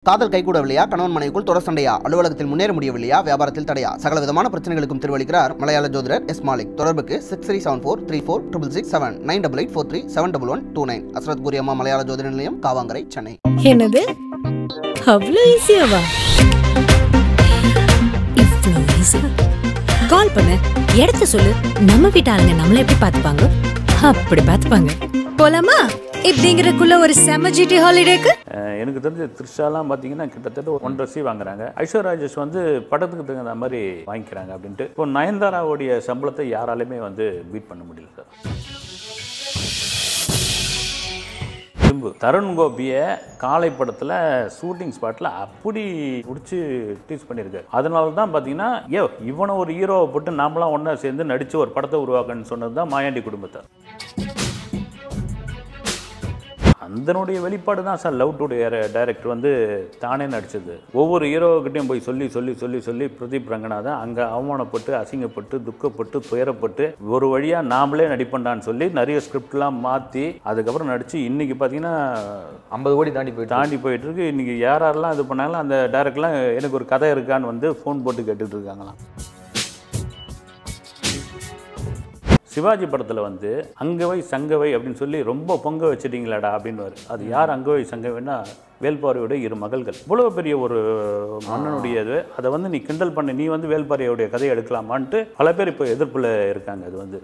காதல் கைகூடவில்லையா கணவன் மனைவிக்குள் தொடர் சண்டையா அலுவலகத்தில் முன்னேற முடியவில்லையா வியாபாரத்தில் தடையா சகல விதமான பிரச்சனைகளுக்கும் திருவளிக்கிறார் மலையாள ஜோதிடர் எஸ் மாலிக் தொடர்புக்கு six three seven four three four triple six seven nine double eight four three seven double one two nine அஸ்ரத் குரியம்மா மலையாள ஜோதிட நிலையம் காவாங்கரை சென்னை என்னது அவ்வளோ ஈஸியாவா இவ்வளோ ஈஸி கால் பண்ணு இடத்த சொல்லு நம்ம வீட்டு ஆளுங்க நம்மள எப்படி பார்த்துப்பாங்க அப்படி பார்த்துப்பாங்க போலாமா இப்படிங்கிறதுக்குள்ள ஒரு செம ஜிடி ஹாலிடேக்கு அஹ் எனக்கு தெரிஞ்ச த்ரிஷாலாம் பார்த்தீங்கன்னா கிட்டத்தட்ட ஒரு ஒன்றரை சி வாங்குறாங்க ஐஸ்வர்யா ராஜேஷ் வந்து படத்துக்கு தகுந்த மாதிரி வாங்கிக்கிறாங்க அப்படின்ட்டு இப்போ நயன்தாராவுடைய சம்பளத்தை யாராலையுமே வந்து பீட் பண்ண முடியல சார் சிம்பு தருண் கோபியை காலை படத்தில் ஷூட்டிங் ஸ்பாட்டில் அப்படி பிடிச்சி டீஸ் பண்ணியிருக்காரு அதனால தான் பார்த்தீங்கன்னா ஏ இவனை ஒரு ஹீரோவை போட்டு நாமளாம் ஒன்றா சேர்ந்து நடித்து ஒரு படத்தை உருவாக்கணும்னு சொன்னது தான் மாயாண்டி குடும்பத்தார் அதனுடைய வெளிப்பாடு தான் சார் லவ் டுடே டைரக்டர் வந்து தானே நடிச்சது ஒவ்வொரு ஹீரோக்கிட்டையும் போய் சொல்லி சொல்லி சொல்லி சொல்லி பிரதீப் ரங்கநாதன் அங்கே அவமானப்பட்டு அசிங்கப்பட்டு துக்கப்பட்டு துயரப்பட்டு ஒரு வழியாக நாமளே நடிப்பண்டான்னு சொல்லி நிறைய ஸ்கிரிப்ட்லாம் மாற்றி அதுக்கப்புறம் நடித்து இன்னைக்கு பார்த்தீங்கன்னா ஐம்பது கோடி தாண்டி போயிட்டு தாண்டி போயிட்டு இருக்கு இன்னைக்கு யார் யாரெல்லாம் இது பண்ணாலும் அந்த டேரக்டர்லாம் எனக்கு ஒரு கதை இருக்கான்னு வந்து ஃபோன் போட்டு கேட்டுட்டு இருக்காங்களாம் சிவாஜி படத்தில் வந்து அங்கவை சங்கவை அப்படின்னு சொல்லி ரொம்ப பொங்க வச்சிட்டீங்களாடா அப்படின்னு அது யார் அங்கவை சங்கவைன்னா வேல்பாரியோட இரு மகள்கள் இவ்வளோ பெரிய ஒரு மன்னனுடையது அதை வந்து நீ கிண்டல் பண்ண நீ வந்து வேல்பாரியோடைய கதையை எடுக்கலாமான்ட்டு பல பேர் இப்போ எதிர்ப்பில் இருக்காங்க அது வந்து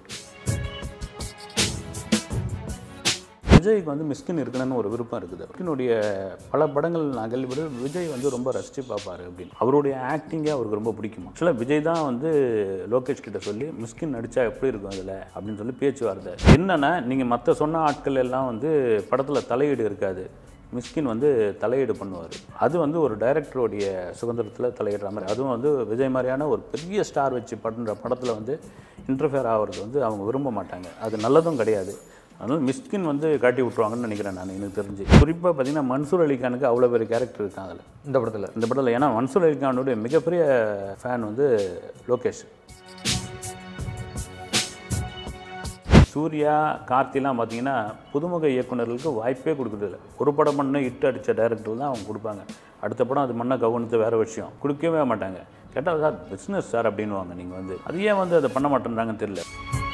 விஜய்க்கு வந்து மிஸ்கின் இருக்கணும்னு ஒரு விருப்பம் இருக்குது மிஸ்கினுடைய பல படங்கள் நான் கேள்விப்பட்டு விஜய் வந்து ரொம்ப ரசித்து பார்ப்பாரு அப்படின்னு அவருடைய ஆக்டிங்கே அவருக்கு ரொம்ப பிடிக்கும் ஆக்சுவலாக விஜய் தான் வந்து லோகேஷ் கிட்ட சொல்லி மிஸ்கின் நடித்தா எப்படி இருக்கும் அதில் அப்படின்னு சொல்லி பேச்சுவார்த்தை என்னென்னா நீங்கள் மற்ற சொன்ன ஆட்கள் எல்லாம் வந்து படத்தில் தலையீடு இருக்காது மிஸ்கின் வந்து தலையீடு பண்ணுவார் அது வந்து ஒரு டைரக்டருடைய சுதந்திரத்தில் தலையிடுற மாதிரி அதுவும் வந்து விஜய் மாதிரியான ஒரு பெரிய ஸ்டார் வச்சு பண்ணுற படத்தில் வந்து இன்டர்ஃபியர் ஆகிறது வந்து அவங்க விரும்ப மாட்டாங்க அது நல்லதும் கிடையாது அதனால் மிஸ்கின் வந்து காட்டி விட்ருவாங்கன்னு நினைக்கிறேன் நான் எனக்கு தெரிஞ்சு குறிப்பாக பார்த்தீங்கன்னா மன்சூர் அலிகானுக்கு அவ்வளோ பெரிய கேரக்டர் இருக்கான் அதில் இந்த படத்தில் இந்த படத்தில் ஏன்னா மன்சூர் அலிகானுடைய மிகப்பெரிய ஃபேன் வந்து லோகேஷ் சூர்யா கார்த்திலாம் பார்த்தீங்கன்னா புதுமுக இயக்குனர்களுக்கு வாய்ப்பே கொடுக்குறதில்ல ஒரு படம் பண்ண இட்டு அடித்த டைரக்டர் தான் அவங்க கொடுப்பாங்க அடுத்த படம் அது மண்ணை கவனித்து வேறு விஷயம் கொடுக்கவே மாட்டாங்க கேட்டால் சார் பிஸ்னஸ் சார் அப்படின்னுவாங்க நீங்கள் வந்து அது ஏன் வந்து அதை பண்ண மாட்டேன்றாங்கன்னு தெரியல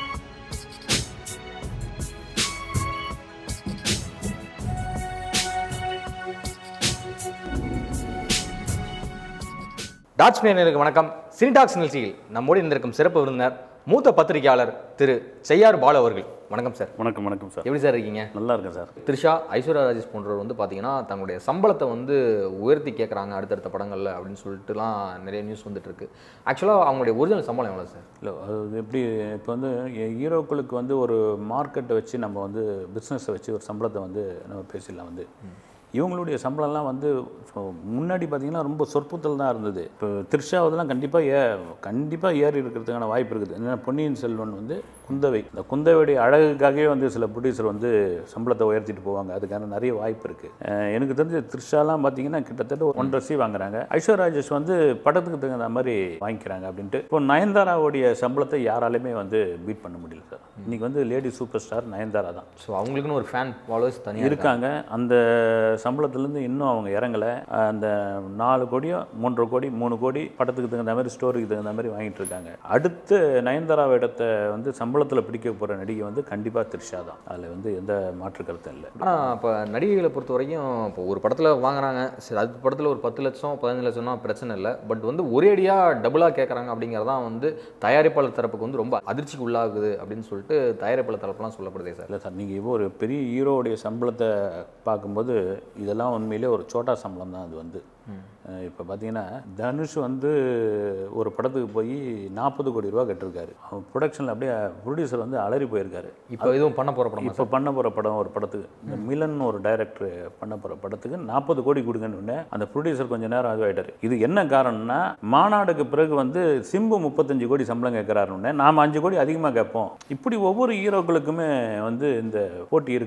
டாட்ச் நேயர்களுக்கு வணக்கம் சினிடாக்ஸ் நிகழ்ச்சியில் நம்மோடு இருந்திருக்கும் சிறப்பு விருந்தினர் மூத்த பத்திரிகையாளர் திரு செய்யார் பாலு அவர்கள் வணக்கம் சார் வணக்கம் வணக்கம் சார் எப்படி சார் இருக்கீங்க நல்லா இருக்கேன் சார் த்ரிஷா ஐஸ்வர்யா ராஜேஷ் போன்றவர் வந்து பார்த்தீங்கன்னா தங்களுடைய சம்பளத்தை வந்து உயர்த்தி கேட்குறாங்க அடுத்தடுத்த படங்களில் அப்படின்னு சொல்லிட்டுலாம் நிறைய நியூஸ் வந்துட்டு இருக்கு ஆக்சுவலாக அவங்களுடைய ஒரிஜினல் சம்பளம் எவ்வளோ சார் இல்லை அது எப்படி இப்போ வந்து ஹீரோக்களுக்கு வந்து ஒரு மார்க்கெட்டை வச்சு நம்ம வந்து பிஸ்னஸை வச்சு ஒரு சம்பளத்தை வந்து நம்ம பேசிடலாம் வந்து இவங்களுடைய சம்பளம்லாம் வந்து இப்போ முன்னாடி பார்த்தீங்கன்னா ரொம்ப சொற்புத்தல் தான் இருந்தது இப்போ திருஷாவதெல்லாம் கண்டிப்பாக ஏ கண்டிப்பாக ஏறி இருக்கிறதுக்கான வாய்ப்பு இருக்குது ஏன்னா பொன்னியின் செல்வன் வந்து குந்தவை இந்த குந்தவையுடைய அழகுக்காகவே வந்து சில ப்ரொடியூசர் வந்து சம்பளத்தை உயர்த்திட்டு போவாங்க அதுக்கான நிறைய வாய்ப்பு இருக்குது எனக்கு தெரிஞ்ச த்ரிஷாலாம் பார்த்தீங்கன்னா கிட்டத்தட்ட ஒரு ஒன்றரை சி வாங்குறாங்க ஐஸ்வர்யா ராஜேஷ் வந்து படத்துக்கு தகுந்த மாதிரி வாங்கிக்கிறாங்க அப்படின்ட்டு இப்போ நயன்தாராவுடைய சம்பளத்தை யாராலையுமே வந்து பீட் பண்ண முடியல சார் இன்னைக்கு வந்து லேடி சூப்பர் ஸ்டார் நயன்தாரா தான் ஸோ அவங்களுக்குன்னு ஒரு ஃபேன் ஃபாலோவர்ஸ் தனியாக இருக்காங்க அந்த சம்பளத்துலேருந்து இன்னும் அவங்க இறங்கலை அந்த நாலு கோடியோ மூன்றரை கோடி மூணு கோடி படத்துக்கு தகுந்த மாதிரி ஸ்டோரிக்கு தகுந்த மாதிரி வாங்கிட்டு இருக்காங்க அடுத்து நயன்தாரா இடத்த வந்து சம்பளத்தில் பிடிக்க போகிற நடிகை வந்து கண்டிப்பாக த்ரிஷா தான் அதில் வந்து எந்த மாற்று கருத்தும் இல்லை ஆனால் இப்போ நடிகைகளை பொறுத்த வரைக்கும் இப்போ ஒரு படத்தில் வாங்குறாங்க சரி அது படத்தில் ஒரு பத்து லட்சம் பதினஞ்சு லட்சம்னா பிரச்சனை இல்லை பட் வந்து ஒரேடியாக டபுளாக கேட்குறாங்க அப்படிங்கிறதான் வந்து தயாரிப்பாளர் தரப்புக்கு வந்து ரொம்ப அதிர்ச்சிக்கு உள்ளாகுது அப்படின்னு சொல்லிட்டு தயாரிப்பாளர் தரப்புலாம் சொல்லப்படுதே சார் இல்லை சார் நீங்கள் இப்போ ஒரு பெரிய ஹீரோவுடைய சம்பளத்தை பார்க்கும்போது இதெல்லாம் உண்மையிலே ஒரு சோட்டா சம்பளம் தான் அது வந்து இப்போ பார்த்தீங்கன்னா தனுஷ் வந்து ஒரு படத்துக்கு போய் நாற்பது கோடி ரூபா கட்டிருக்காரு அவன் ப்ரொடக்ஷனில் அப்படியே ப்ரொடியூசர் வந்து அலறி போயிருக்காரு இப்போ எதுவும் பண்ண போகிற படம் இப்போ பண்ண போகிற படம் ஒரு படத்துக்கு இந்த மிலன் ஒரு டைரக்டர் பண்ண போகிற படத்துக்கு நாற்பது கோடி கொடுங்கன்னு உடனே அந்த ப்ரொடியூசர் கொஞ்சம் நேரம் அதுவாயிட்டார் இது என்ன காரணம்னா மாநாடுக்கு பிறகு வந்து சிம்பு முப்பத்தஞ்சு கோடி சம்பளம் கேட்குறாருன்னு நாம் அஞ்சு கோடி அதிகமாக கேட்போம் இப்படி ஒவ்வொரு ஹீரோக்களுக்குமே வந்து இந்த போட்டி இருக்குது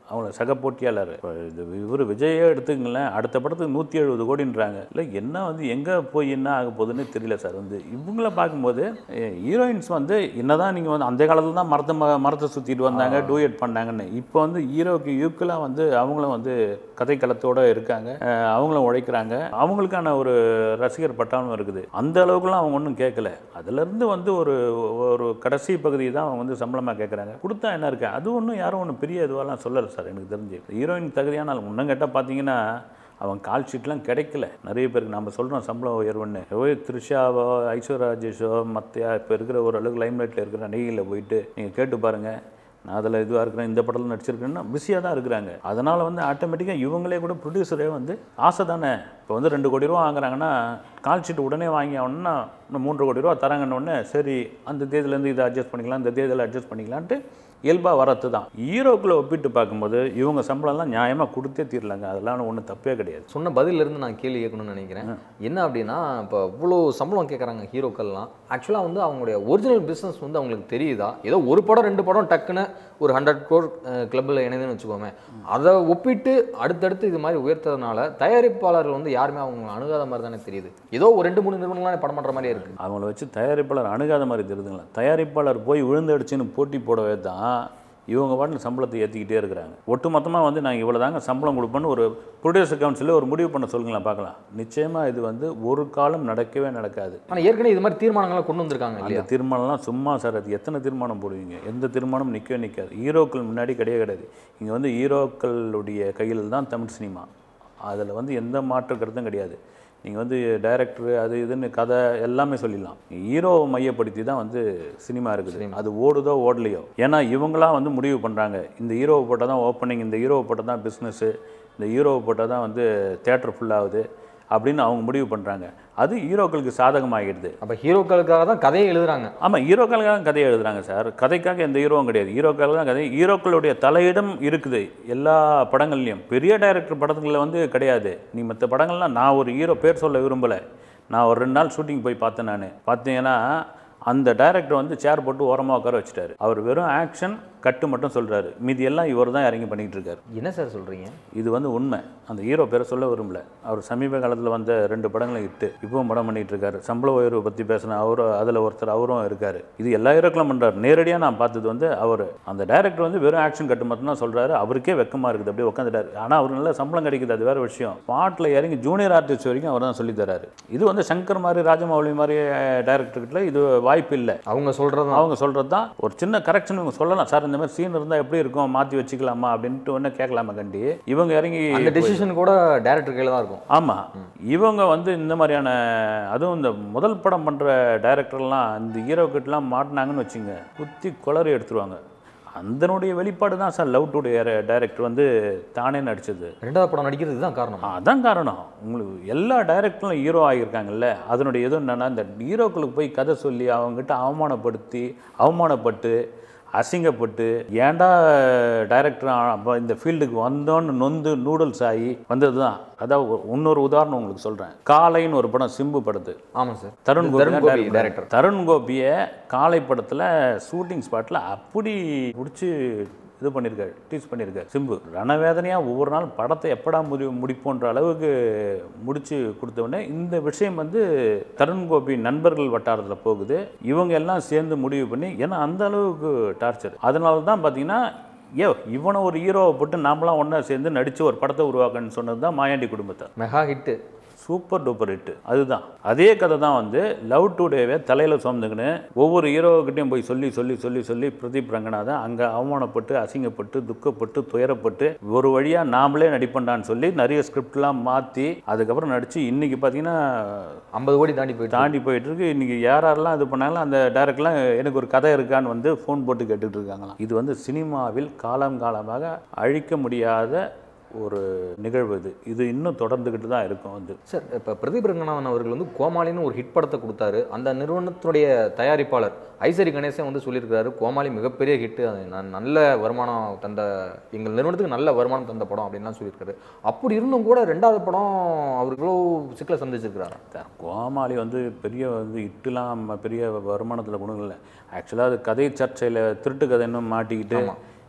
அவங்கள சக போட்டியாளர் இப்போ இது இவர் விஜயே எடுத்துங்களேன் அடுத்த படத்துக்கு நூற்றி எழுபது கோடின்றாங்க இல்லை என்ன வந்து எங்கே போய் என்ன ஆக போகுதுன்னு தெரியல சார் வந்து இவங்கள பார்க்கும்போது ஹீரோயின்ஸ் வந்து என்னதான் நீங்கள் வந்து அந்த காலத்தில் தான் மரத்தை ம- மரத்தை சுற்றிட்டு வந்தாங்க டூயட் பண்ணாங்கன்னு இப்போ வந்து ஹீரோக்கு ஈக்குவலாக வந்து அவங்களும் வந்து கதைக்களத்தோட இருக்காங்க அஹ் அவங்களும் உழைக்கிறாங்க அவங்களுக்கான ஒரு ரசிகர் பட்டாளம் இருக்குது அந்த அளவுக்குலாம் அவங்க ஒன்றும் கேட்கல அதுலேருந்து வந்து ஒரு ஒரு கடைசி பகுதி தான் அவங்க வந்து சம்பளமாக கேட்குறாங்க கொடுத்தா என்ன இருக்கு அது ஒன்றும் யாரும் ஒன்றும் பெரிய இதுவெல்லாம் சொல்லலை சார் எனக்கு தெரிஞ்சு ஹீரோயின் தகுதியான ஆள் முன்னம் கேட்டால் பார்த்தீங்கன்னா அவன் கால் ஷீட்லாம் கிடைக்கல நிறைய பேருக்கு நம்ம சொல்கிறோம் சம்பளம் உயர்வுன்னு ஓய் த்ரிஷாவோ ஐஸ்வர்யா ராஜேஷோ மற்ற இப்போ இருக்கிற ஒரு அளவுக்கு லைம்லைட்டில் இருக்கிற நடிகையில் போயிட்டு நீங்கள் கேட்டு பாருங்கள் நான் அதில் இதுவாக இருக்கிறேன் இந்த படத்தில் நடிச்சிருக்கேன்னா பிஸியாக தான் இருக்கிறாங்க அதனால் வந்து ஆட்டோமேட்டிக்காக இவங்களே கூட ப்ரொடியூசரே வந்து ஆசை தானே இப்போ வந்து ரெண்டு கோடி ரூபா வாங்குறாங்கன்னா கால் ஷீட் உடனே வாங்கி ஆகணும்னா இன்னும் மூன்று கோடி ரூபா தராங்கன்ன உடனே சரி அந்த தேதியிலேருந்து இதை அட்ஜஸ்ட் பண்ணிக்கலாம் இந்த தேதியில் அட்ஜஸ்ட் பண்ணிக்கலான்ட்டு இயல்பாக வரது தான் ஹீரோக்களை ஒப்பிட்டு பார்க்கும்போது இவங்க சம்பளம்லாம் நியாயமாக கொடுத்தே தீரலாங்க அதெல்லாம் ஒன்றும் தப்பே கிடையாது சொன்ன பதில்ல இருந்து நான் கேள்வி கேட்கணும்னு நினைக்கிறேன் என்ன அப்படின்னா இப்போ இவ்வளோ சம்பளம் கேட்குறாங்க ஹீரோக்கள்லாம் ஆக்சுவலாக வந்து அவங்களுடைய ஒரிஜினல் பிஸ்னஸ் வந்து அவங்களுக்கு தெரியுதா ஏதோ ஒரு படம் ரெண்டு படம் டக்குன்னு ஒரு ஹண்ட்ரட் கோர் கிளப்பில் இணைதுன்னு வச்சுக்கோமே அதை ஒப்பிட்டு அடுத்தடுத்து இது மாதிரி உயர்த்ததுனால தயாரிப்பாளர்கள் வந்து யாருமே அவங்க அணுகாத மாதிரி தானே தெரியுது ஏதோ ஒரு ரெண்டு மூணு நிறுவனங்களாம் படம் பண்ணுற மாதிரியே இருக்குது அவங்கள வச்சு தயாரிப்பாளர் அணுகாத மாதிரி தெரியுதுங்களா தயாரிப்பாளர் போய் விழுந்தடிச்சுன்னு போட்டி போடவே தான் இவங்க பாட்டு சம்பளத்தை ஏற்றிக்கிட்டே இருக்கிறாங்க ஒட்டு மொத்தமாக வந்து நாங்கள் இவ்வளோ தாங்க சம்பளம் கொடுப்போன்னு ஒரு ப்ரொடியூசர் கவுன்சிலில் ஒரு முடிவு பண்ண சொல்லுங்களா பார்க்கலாம் நிச்சயமாக இது வந்து ஒரு காலம் நடக்கவே நடக்காது ஆனால் ஏற்கனவே இது மாதிரி தீர்மானங்கள்லாம் கொண்டு வந்திருக்காங்க இல்லையா அந்த தீர்மானம்லாம் சும்மா சார் அது எத்தனை தீர்மானம் போடுவீங்க எந்த தீர்மானமும் நிற்கவே நிற்காது ஹீரோக்கள் முன்னாடி கிடையவே கிடையாது இங்கே வந்து ஹீரோக்களுடைய கையில் தான் தமிழ் சினிமா அதில் வந்து எந்த மாற்று கருத்தும் கிடையாது நீங்கள் வந்து டைரக்டர் அது இதுன்னு கதை எல்லாமே சொல்லிடலாம் ஹீரோவை மையப்படுத்தி தான் வந்து சினிமா இருக்குது அது ஓடுதோ ஓடலையோ ஏன்னா இவங்களாம் வந்து முடிவு பண்ணுறாங்க இந்த ஹீரோவை போட்டால் தான் ஓப்பனிங் இந்த ஹீரோவை போட்டால் தான் பிஸ்னஸ்ஸு இந்த ஹீரோவை போட்டால் தான் வந்து தேட்டர் ஃபுல்லாகுது அப்படின்னு அவங்க முடிவு பண்ணுறாங்க அது ஹீரோக்களுக்கு சாதகமாகிடுது அப்போ ஹீரோக்களுக்காக தான் கதையை எழுதுறாங்க ஆமாம் ஹீரோக்களுக்காக கதையை எழுதுறாங்க சார் கதைக்காக எந்த ஹீரோவும் கிடையாது ஹீரோக்களுக்கு தான் கதை ஹீரோக்களுடைய தலையிடம் இருக்குது எல்லா படங்கள்லையும் பெரிய டைரக்டர் படங்களில் வந்து கிடையாது நீ மற்ற படங்கள்லாம் நான் ஒரு ஹீரோ பேர் சொல்ல விரும்பலை நான் ஒரு ரெண்டு நாள் ஷூட்டிங் போய் பார்த்தேன் நான் பார்த்தீங்கன்னா அந்த டைரக்டர் வந்து சேர் போட்டு ஓரமாக உட்கார வச்சுட்டாரு அவர் வெறும் ஆக்ஷன் கட்டு மட்டும் சொல்கிறாரு மீதி எல்லாம் இவர் தான் இறங்கி பண்ணிகிட்டு இருக்காரு என்ன சார் சொல்கிறீங்க இது வந்து உண்மை அந்த ஹீரோ பேரை சொல்ல விரும்பல அவர் சமீப காலத்தில் வந்த ரெண்டு படங்களை இட்டு இப்பவும் படம் பண்ணிட்டு இருக்காரு சம்பள உயர்வு பற்றி பேசின அவரும் அதில் ஒருத்தர் அவரும் இருக்காரு இது எல்லா ஹீரோக்களும் பண்ணுறாரு நேரடியாக நான் பார்த்தது வந்து அவர் அந்த டைரக்டர் வந்து வெறும் ஆக்ஷன் கட்டு மட்டும் தான் சொல்கிறாரு அவருக்கே வெக்கமாக இருக்குது அப்படியே உட்காந்துட்டாரு ஆனால் அவர் நல்ல சம்பளம் கிடைக்குது அது வேற விஷயம் பாட்டில் இறங்கி ஜூனியர் ஆர்டிஸ்ட் வரைக்கும் அவர் தான் சொல்லி தராரு இது வந்து சங்கர் மாதிரி ராஜமௌலி மாதிரி டைரக்டர்கிட்ட இது வாய்ப்பு இல்லை அவங்க சொல்கிறது அவங்க சொல்கிறது தான் ஒரு சின்ன கரெக்ஷன் இவங்க சொல்லலாம் சார் இந்த மாதிரி சீன் இருந்தால் எப்படி இருக்கும் மாற்றி வச்சுக்கலாமா அப்படின்ட்டு ஒன்று கேட்கலாமா கண்டி இவங்க இறங்கி அந்த டெசிஷன் கூட டேரக்டர் கையில் தான் இருக்கும் ஆமாம் இவங்க வந்து இந்த மாதிரியான அதுவும் இந்த முதல் படம் பண்ணுற டைரக்டர்லாம் இந்த ஹீரோக்கிட்டலாம் மாட்டினாங்கன்னு வச்சுங்க குத்தி குளறி எடுத்துருவாங்க அதனுடைய வெளிப்பாடு தான் சார் லவ் டு டைரக்டர் வந்து தானே நடிச்சது ரெண்டாவது படம் நடிக்கிறது தான் காரணம் அதான் காரணம் உங்களுக்கு எல்லா டைரக்டரும் ஹீரோ ஆகியிருக்காங்கல்ல அதனுடைய இது என்னென்னா இந்த ஹீரோக்களுக்கு போய் கதை சொல்லி அவங்ககிட்ட அவமானப்படுத்தி அவமானப்பட்டு அசிங்கப்பட்டு ஏன்டா டைரக்டர் அப்போ இந்த ஃபீல்டுக்கு வந்தோன்னு நொந்து நூடுல்ஸ் ஆகி வந்தது தான் அதாவது ஒரு- இன்னொரு உதாரணம் உங்களுக்கு சொல்கிறேன் காலைன்னு ஒரு படம் சிம்பு படத்து ஆமாம் சார் தருண் கோபி தருண் தான் கோபி direct பண்ணாரு. டைரக்டர் தருண் கோபியை காலை படத்தில் ஷூட்டிங் ஸ்பாட்டில் அப்படி பிடிச்சி இது பண்ணியிருக்காரு டீச் பண்ணியிருக்காரு சிம்பு ரணவேதனையாக ஒவ்வொரு நாள் படத்தை எப்படா முடி முடிப்போன்ற அளவுக்கு முடிச்சு கொடுத்த உடனே இந்த விஷயம் வந்து தருண் கோபி நண்பர்கள் வட்டாரத்தில் போகுது இவங்க எல்லாம் சேர்ந்து முடிவு பண்ணி ஏன்னா அந்த அளவுக்கு டார்ச்சர் அதனால தான் பார்த்தீங்கன்னா ஏ இவனை ஒரு ஹீரோவை போட்டு நாமளாம் ஒன்றா சேர்ந்து நடித்து ஒரு படத்தை உருவாக்கணும்னு சொன்னது தான் மாயாண்டி குடும்பத்தை mega hit super duper hit அதுதான் அதே கதை தான் வந்து லவ் டுடேவே தலையில் சுமந்துக்கின்னு ஒவ்வொரு ஹீரோக்கிட்டையும் போய் சொல்லி சொல்லி சொல்லி சொல்லி பிரதீப் ரங்கநாதன் அங்கே அவமானப்பட்டு அசிங்கப்பட்டு துக்கப்பட்டு துயரப்பட்டு ஒரு வழியாக நாமளே நடிப்பண்டான்னு சொல்லி நிறைய ஸ்கிரிப்ட்லாம் மாற்றி அதுக்கப்புறம் நடித்து இன்னைக்கு பார்த்தீங்கன்னா ஐம்பது கோடி தாண்டி போயிட்டு தாண்டி போயிட்டு இருக்கு இன்னைக்கு யார் யாரெல்லாம் இது பண்ணாலும் அந்த டேரக்டர்லாம் எனக்கு ஒரு கதை இருக்கான்னு வந்து ஃபோன் போட்டு கேட்டுட்டு இருக்காங்களாம் இது வந்து சினிமாவில் காலம் காலமாக அழிக்க முடியாத ஒரு நிகழ்வு இது இது இன்னும் தொடர்ந்துக்கிட்டு தான் இருக்கும் வந்து சார் இப்போ பிரதீப் ரங்கநாதன் அவர்கள் வந்து கோமாளின்னு ஒரு ஹிட் படத்தை கொடுத்தாரு அந்த நிறுவனத்தினுடைய தயாரிப்பாளர் ஐசரி கணேசன் வந்து சொல்லியிருக்காரு கோமாளி மிகப்பெரிய ஹிட்டு அது நான் நல்ல வருமானம் தந்த எங்கள் நிறுவனத்துக்கு நல்ல வருமானம் தந்த படம் அப்படின்லாம் சொல்லியிருக்காரு அப்படி இருந்தும் கூட ரெண்டாவது படம் அவர் இவ்வளோ சிக்கலை சந்திச்சிருக்கிறாரு த- கோமாளி வந்து பெரிய வந்து இட்டுலாம் பெரிய வருமானத்தில் கொண்டு இல்லை ஆக்சுவலாக அது கதை சர்ச்சையில் திருட்டு கதைன்னு மாட்டிக்கிட்டு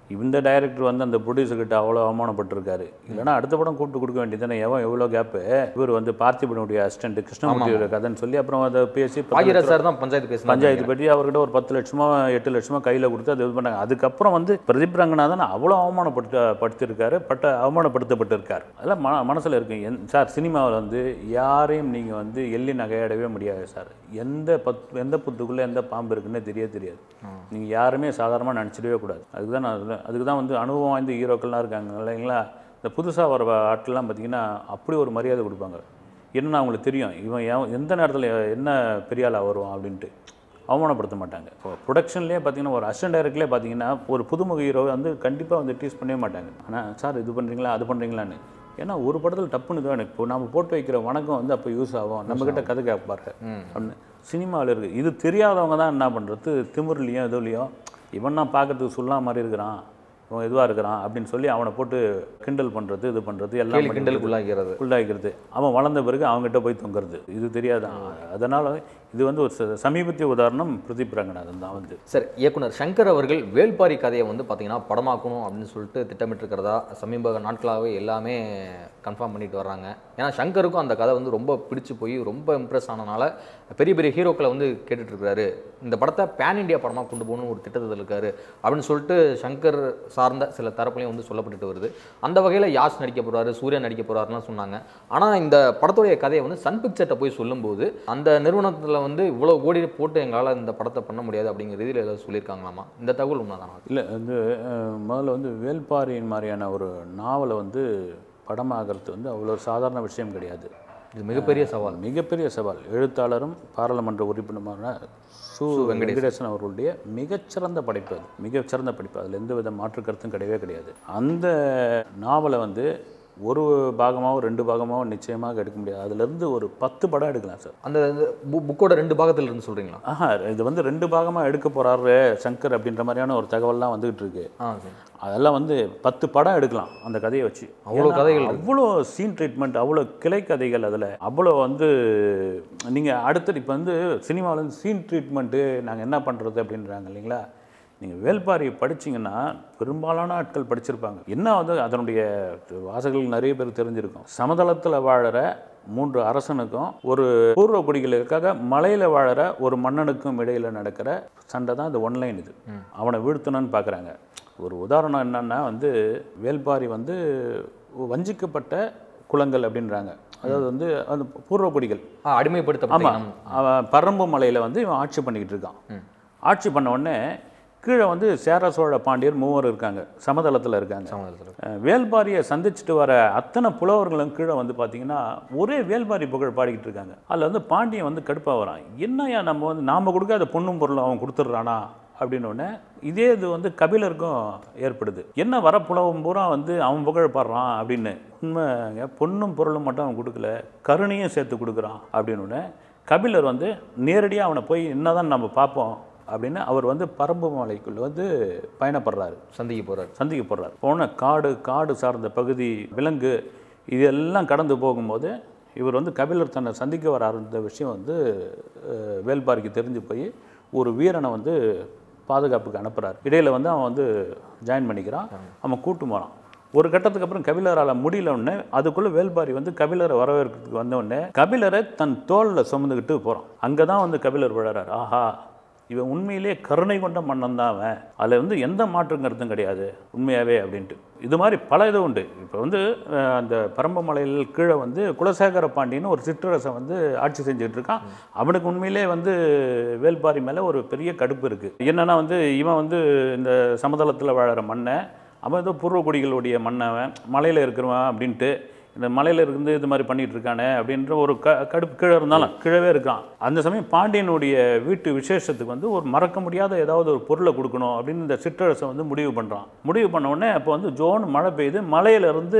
இந்த டைரக்டர் வந்து அந்த ப்ரொடியூசர் கிட்ட அவ்வளோ அவமானப்பட்டிருக்காரு இல்லைன்னா அடுத்த படம் கூப்பிட்டு கொடுக்க வேண்டியதானே எவன் எவ்வளோ கேப்பு இவர் வந்து பார்த்திபனுடைய அசிஸ்டன்ட் கிருஷ்ணமூர்த்தியோட கதைன்னு சொல்லி அப்புறம் அதை பேசி பாகிராஜ் சார் தான் பஞ்சாயத்து பேசினாங்க பஞ்சாயத்து பற்றி அவர்கிட்ட ஒரு பத்து லட்சமா எட்டு லட்சமா கையில் கொடுத்து அது இது பண்ணாங்க அதுக்கப்புறம் வந்து பிரதீப் ரங்கநாதன் அவ்வளோ அவமானப்படுத்த படுத்திருக்காரு பட்ட அவமானப்படுத்தப்பட்டிருக்காரு அதெல்லாம் மன மனசில் இருக்கு என் சார் சினிமாவில் வந்து யாரையும் நீங்கள் வந்து எள்ளி நகையாடவே முடியாது சார் எந்த பத் எந்த புத்துக்குள்ளே எந்த பாம்பு இருக்குன்னே தெரிய தெரியாது நீங்கள் யாருமே சாதாரணமாக நினச்சிடவே கூடாது அதுக்கு தான் நான் சொல்றேன். அதுக்கு தான் வந்து அனுபவம் வாய்ந்த ஹீரோக்கள்லாம் இருக்காங்க இல்லைங்களா இந்த புதுசாக வர ஆட்கள்லாம் பார்த்தீங்கன்னா அப்படி ஒரு மரியாதை கொடுப்பாங்க என்னன்னா அவங்களுக்கு தெரியும் இவன் எவன் எந்த நேரத்தில் என்ன பெரிய ஆளாக வருவான் அப்படின்ட்டு அவமானப்படுத்த மாட்டாங்க இப்போ ப்ரொடக்ஷன்லேயே பார்த்தீங்கன்னா ஒரு அசிஸ்டன்ட் டைரக்ட்லேயே பார்த்தீங்கன்னா ஒரு புதுமுக ஹீரோ வந்து கண்டிப்பாக வந்து டீஸ் பண்ணவே மாட்டாங்க ஆனால் சார் இது பண்ணுறீங்களா அது பண்ணுறீங்களான்னு ஏன்னா ஒரு படத்தில் டப்புன்னு தான் இப்போ நம்ம போட்டு வைக்கிற வணக்கம் வந்து அப்போ யூஸ் ஆகும் நம்மக்கிட்ட கதை கேட்பாரு அப்படின்னு சினிமாவில் இருக்குது இது தெரியாதவங்க தான் என்ன பண்ணுறது திமிர்லையும் இதுலையும் இவன் நான் பார்க்கறதுக்கு சொல்லா மாதிரி இருக்கிறான் இவன் இதுவாக இருக்கிறான் அப்படின்னு சொல்லி அவனை போட்டு கிண்டல் பண்ணுறது இது பண்ணுறது எல்லாம் கேலி பண்ணிட்டு கிண்டலுக்கு உள்ளாகிறது உள்ளாகிறது அவன் வளர்ந்த பிறகு அவங்ககிட்ட போய் தொங்குறது இது தெரியாதான் அதனால் இது வந்து ஒரு ச- சமீபத்திய உதாரணம் பிரதீப் ரங்கநாதன் தான் வந்து சார் இயக்குனர் சங்கர் அவர்கள் வேல்பாரி கதையை வந்து பார்த்தீங்கன்னா படமாக்கணும் அப்படின்னு சொல்லிட்டு திட்டமிட்டிருக்கிறதா சமீப நாட்களாகவே எல்லாமே கன்ஃபார்ம் பண்ணிட்டு வர்றாங்க ஏன்னா சங்கருக்கும் அந்த கதை வந்து ரொம்ப பிடிச்சு போய் ரொம்ப இம்ப்ரெஸ் ஆனனால பெரிய பெரிய ஹீரோக்களை வந்து கேட்டுட்டு இருக்காரு இந்த படத்தை பேன் இண்டியா படமாக கொண்டு போகணும்னு ஒரு திட்டத்தில் இருக்காரு அப்படின்னு சொல்லிட்டு சங்கர் சார்ந்த சில தரப்புலையும் வந்து சொல்லப்பட்டுட்டு வருது அந்த வகையில் யாஷ் நடிக்க போறாரு சூர்யா நடிக்க போறாருலாம் சொன்னாங்க ஆனால் இந்த படத்துடைய கதையை வந்து சன் பிக்சர்ட்ட போய் சொல்லும்போது அந்த நிறுவனத்தில் வந்து இவ்வளோ கோடி போட்டு எங்களால் இந்த படத்தை பண்ண முடியாது அப்படிங்கிற ரீதியில் ஏதாவது சொல்லியிருக்காங்களாமா இந்த தகவல் உண்மைதானா இல்லை வந்து அஹ், முதல்ல வந்து வேல்பாரியின் மாதிரியான ஒரு நாவலை வந்து படமாகிறது வந்து அவ்வளோ ஒரு சாதாரண விஷயம் கிடையாது இது மிகப்பெரிய சவால் மிகப்பெரிய சவால் எழுத்தாளரும் பாராளுமன்ற உறுப்பினருமான சு வெங்கடேசன் அவர்களுடைய மிகச்சிறந்த படைப்பு அது மிகச்சிறந்த படைப்பு அதில் எந்த வித மாற்று கருத்தும் கிடையவே கிடையாது அந்த நாவலை வந்து ஒரு பாகமாவோ ரெண்டு பாகமாவோ நிச்சயமாக எடுக்க முடியாது அதுலேருந்து ஒரு பத்து படம் எடுக்கலாம் சார் அந்த பு- புக்கோட ரெண்டு பாகத்தில் இருந்து சொல்கிறீங்களா ஆஹா இது வந்து ரெண்டு பாகமாக எடுக்க போகிறாரு சங்கர் அப்படின்ற மாதிரியான ஒரு தகவல்லாம் வந்துகிட்டு இருக்கு ஆ சரி அதெல்லாம் வந்து பத்து படம் எடுக்கலாம் அந்த கதையை வச்சு அவ்வளோ ஏன்னா, கதைகள் இருக்கு. அவ்வளோ சீன் ட்ரீட்மெண்ட் அவ்வளோ கிளை கதைகள் அதில் அவ்வளோ வந்து நீங்கள் அடுத்தது இப்போ வந்து சினிமாவில் வந்து சீன் ட்ரீட்மெண்ட்டு நாங்கள் என்ன பண்ணுறது அப்படின்றாங்க இல்லைங்களா நீங்கள் வேல்பாரி படிச்சீங்கன்னா பெரும்பாலான ஆட்கள் படிச்சிருப்பாங்க என்ன வந்து அதனுடைய வாசகர்கள் நிறைய பேர் தெரிஞ்சிருக்கும் சமதளத்தில் வாழற மூன்று அரசனுக்கும் ஒரு பூர்வ குடிகளுக்காக மலையில் வாழற ஒரு மன்னனுக்கும் இடையில் நடக்கிற சண்டை தான் இந்த ஒன்லைன் இது அவனை வீழ்த்தணும்னு பார்க்குறாங்க ஒரு உதாரணம் என்னன்னா வந்து வேல்பாரி வந்து வஞ்சிக்கப்பட்ட குளங்கள் அப்படின்றாங்க அதாவது வந்து அந்த பூர்வ குடிகள் ஆ அடிமைப்படுத்த ஆமாம் அவன் பரம்பு மலையில் வந்து இவன் ஆட்சி பண்ணிக்கிட்டு இருக்கான் ஆட்சி பண்ண உடனே கீழே வந்து சேர சோழ பாண்டியர் மூவர் இருக்காங்க சமதளத்தில் இருக்காங்க அஹ் வேல்பாரியை சந்திச்சுட்டு வர அத்தனை புலவர்களும் கீழே வந்து பார்த்தீங்கன்னா ஒரே வேல்பாரி புகழ் பாடிக்கிட்டு இருக்காங்க அதில் வந்து பாண்டியன் வந்து கடுப்பாக வரான் என்னையா நம்ம வந்து நாம் கொடுக்காத பொண்ணும் பொருளும் அவன் கொடுத்துட்றானா அப்படின்னு உடனே இதே இது வந்து கபிலருக்கும் ஏற்படுது என்ன வர புலவம் பூரா வந்து அவன் புகழ் பாடுறான் அப்படின்னு உண்மைங்க பொண்ணும் பொருளும் மட்டும் அவன் கொடுக்கல கருணையும் சேர்த்து கொடுக்குறான் அப்படின்னு உடனே கபிலர் வந்து நேரடியாக அவனை போய் என்னதான் நம்ம பார்ப்போம் அப்படின்னு அவர் வந்து பரம்பு மலைக்குள்ள வந்து பயணப்படுறாரு சந்திக்க போறாரு சந்திக்கப்படுறார் போன காடு காடு சார்ந்த பகுதி விலங்கு இதெல்லாம் கடந்து போகும்போது இவர் வந்து கபிலர் தன்னை சந்திக்க வர ஆரம்பித்த விஷயம் வந்து அஹ், வேல்பாரிக்கு தெரிஞ்சு போய் ஒரு வீரனை வந்து பாதுகாப்புக்கு அனுப்புகிறார் இடையில வந்து அவன் வந்து ஜாயின் பண்ணிக்கிறான் அவன் கூட்டு போகிறான் ஒரு கட்டத்துக்கு அப்புறம் கபிலரால் முடியல உடனே அதுக்குள்ளே வேல்பாரி வந்து கபிலரை வரவேற்கிறதுக்கு வந்த உடனே கபிலரை தன் தோளில் சுமந்துக்கிட்டு போகிறான் அங்கே தான் வந்து கபிலர் விழறார் ஆஹா இவன் உண்மையிலேயே கருணை கொண்ட மன்னன் தான் அவன் அதில் வந்து எந்த மாற்று கருத்தும் கிடையாது உண்மையாகவே அப்படின்ட்டு இது மாதிரி பல இது உண்டு இப்போ வந்து அஹ், அந்த பரம்பமலையில் கீழே வந்து குலசேகர பாண்டியன்னு ஒரு சிற்றரசன் வந்து ஆட்சி செஞ்சுட்டு இருக்கான் அவனுக்கு உண்மையிலே வந்து வேல்பாரி மேலே ஒரு பெரிய கடுப்பு இருக்குது என்னன்னா வந்து இவன் வந்து இந்த சமதளத்தில் வாழற மண்ணை அவன் ஏதோ பூர்வக்குடிகளுடைய மன்னவன் மலையில் இருக்கிறவன் அப்படின்ட்டு இந்த மலையில் இருந்து இது மாதிரி பண்ணிட்டு இருக்கானே அப்படின்ற ஒரு க கடுப்பு கீழே இருந்தாலும் கீழவே இருக்கான் அந்த சமயம் பாண்டியனுடைய வீட்டு விசேஷத்துக்கு வந்து ஒரு மறக்க முடியாத ஏதாவது ஒரு பொருளை கொடுக்கணும் அப்படின்னு இந்த சிற்றரசன் வந்து முடிவு பண்ணுறான் முடிவு பண்ண உடனே அப்போ வந்து ஜோன் மழை பெய்யுது மலையில இருந்து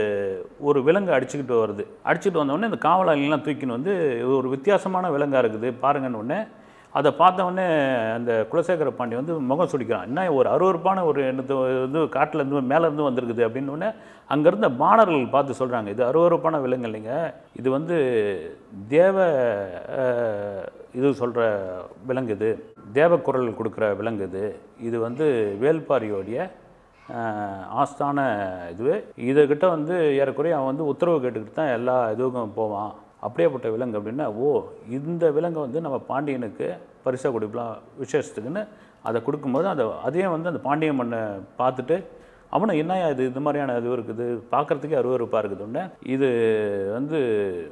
ஒரு விலங்கு அடிச்சுக்கிட்டு வருது அடிச்சுட்டு வந்த உடனே இந்த காவலாளிலாம் தூக்கின்னு வந்து இது ஒரு வித்தியாசமான விலங்கா இருக்குது பாருங்கன்னு உடனே அதை பார்த்த உடனே அந்த குலசேகர பாண்டி வந்து முகம் சுடிக்கிறான் என்ன ஒரு அருவருப்பான ஒரு எண்ணத்து வந்து காட்டில் இருந்து மேலே இருந்து வந்திருக்குது அப்படின்னு உடனே அங்கேருந்த மாணவர்கள் பார்த்து சொல்கிறாங்க இது அருவருப்பான விலங்கு இல்லைங்க இது வந்து தேவ அஹ், இது சொல்கிற விலங்கு இது தேவ குரல் கொடுக்குற விலங்கு இது இது வந்து வேல்பாரியோடைய ஆஹ், ஆஸ்தான இதுவே இதுகிட்ட வந்து ஏறக்குறைய அவன் வந்து உத்தரவு கேட்டுக்கிட்டு தான் எல்லா இதுக்கும் போவான் அப்படியேப்பட்ட விலங்கு அப்படின்னா ஓ இந்த விலங்கை வந்து நம்ம பாண்டியனுக்கு பரிசாக கொடுக்கலாம் விசேஷத்துக்குன்னு அதை கொடுக்கும்போது அதை அதே வந்து அந்த பாண்டிய மண்ணை பார்த்துட்டு அவனை என்னையா இது இந்த மாதிரியான இது இருக்குது பார்க்குறதுக்கே அருவருப்பாக இருக்குது ஒன்று இது வந்து